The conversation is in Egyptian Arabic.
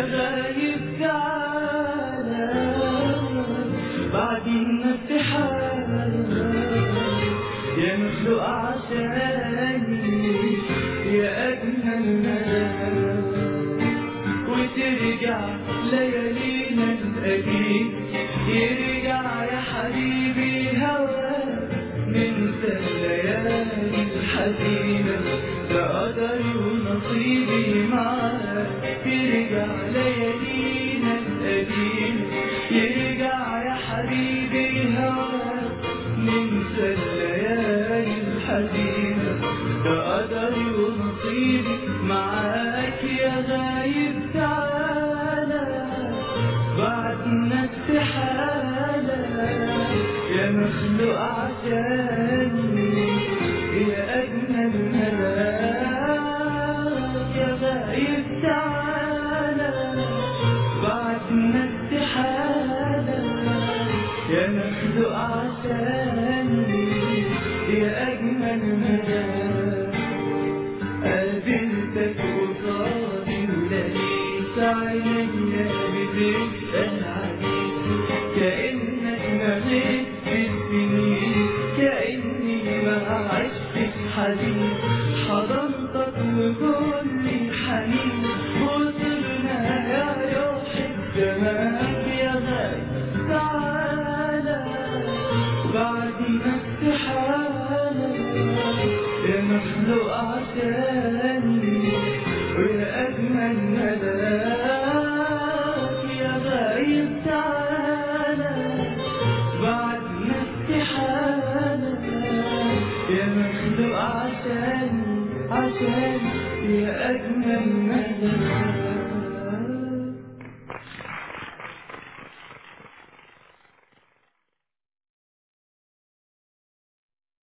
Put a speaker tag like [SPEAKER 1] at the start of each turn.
[SPEAKER 1] غايب تعالى بعد النفتحالة يا مخلوق عشاني يا أجمل مدى وترجع ليالينا القديم يرجع يا حبيبي هواك ننسى الليالي الحزينة ده قدري ونصيبي معاك يرجع ليالينا القديم يرجع يا حبيبي هواك ننسى الليالي الحزينة ده قدري ونصيبي معاك يا غايب تعالى بعدنا استحالة يا مخلوق عشاني يا أجمل ملاك يا غايب تعالى بعدنا استحالة يا مخلوق عشاني يا أجمل ملاك قابلتك قصادي ولقيت عينيا بتسأل عليك كأنك ما غبت السنين كأني ما عشتش حزين حضنتك وكل حنين وصلنا يا روح الجمال يا غالي تعالى بعد ما استحالة يا مخلوق عشاني ويا أجمل ملاك يا غايب تعالى بعد ما استحالة يا مخلوق عشاني عشاني يا أجمل ملاك